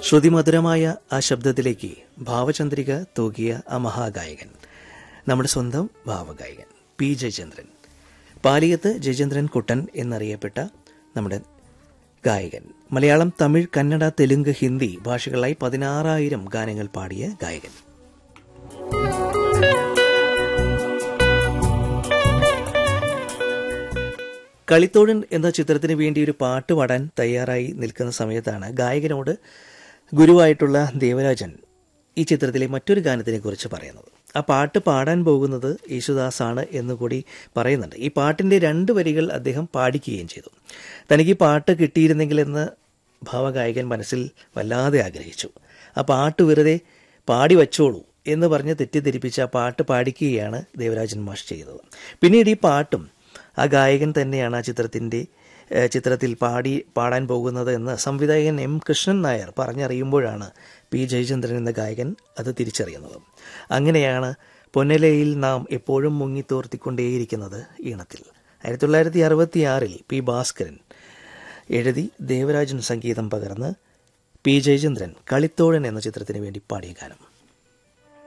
ശ്രുതിമധുരമായ ആ ശബ്ദത്തിലേക്ക് ഭാവചന്ദ്രിക തൂകിയ ആ മഹാഗായകൻ നമ്മുടെ സ്വന്തം ഭാവഗായകൻ പി ജയചന്ദ്രൻ പാലിയത്ത് ജയചന്ദ്രൻ കുട്ടൻ എന്നറിയപ്പെട്ട നമ്മുടെ ഗായകൻ മലയാളം തമിഴ് കന്നഡ തെലുങ്ക് ഹിന്ദി ഭാഷകളായി പതിനാറായിരം ഗാനങ്ങൾ പാടിയ ഗായകൻ കളിത്തോഴൻ എന്ന ചിത്രത്തിന് വേണ്ടി ഒരു പാട്ട് പാടാൻ തയ്യാറായി നിൽക്കുന്ന സമയത്താണ് ഗായകനോട് ഗുരുവായിട്ടുള്ള ദേവരാജൻ ഈ ചിത്രത്തിലെ മറ്റൊരു ഗാനത്തിനെ കുറിച്ച് പറയുന്നത് ആ പാട്ട് പാടാൻ പോകുന്നത് യേശുദാസാണ് എന്നുകൂടി പറയുന്നുണ്ട് ഈ പാട്ടിൻ്റെ രണ്ട് വരികൾ അദ്ദേഹം പാടിക്കുകയും ചെയ്തു തനിക്ക് ഈ പാട്ട് കിട്ടിയിരുന്നെങ്കിലെന്ന് ഭാവഗായകൻ മനസ്സിൽ വല്ലാതെ ആഗ്രഹിച്ചു ആ പാട്ട് വെറുതെ പാടി വച്ചോളൂ എന്ന് പറഞ്ഞ് തെറ്റിദ്ധരിപ്പിച്ച് ആ പാട്ട് പാടിക്കുകയാണ് ദേവരാജൻ മാഷ് ചെയ്തത് പിന്നീട് ഈ പാട്ടും ആ ഗായകൻ തന്നെയാണ് ആ ചിത്രത്തിൻ്റെ ഏഹ്, ചിത്രത്തിൽ പാടി പാടാൻ പോകുന്നത് എന്ന് സംവിധായകൻ എം കൃഷ്ണൻ നായർ പറഞ്ഞറിയുമ്പോഴാണ് പി ജയചന്ദ്രൻ എന്ന ഗായകൻ അത് തിരിച്ചറിയുന്നത് അങ്ങനെയാണ് പൊന്നലയിൽ നാം എപ്പോഴും മുങ്ങിത്തോർത്തിക്കൊണ്ടേയിരിക്കുന്നത് ഈണത്തിൽ ആയിരത്തി തൊള്ളായിരത്തി അറുപത്തി ആറിൽ പി ഭാസ്കരൻ എഴുതി ദേവരാജൻ സംഗീതം പകർന്ന് പി ജയചന്ദ്രൻ കളിത്തോഴൻ എന്ന ചിത്രത്തിന് വേണ്ടി പാടിയ ഗാനം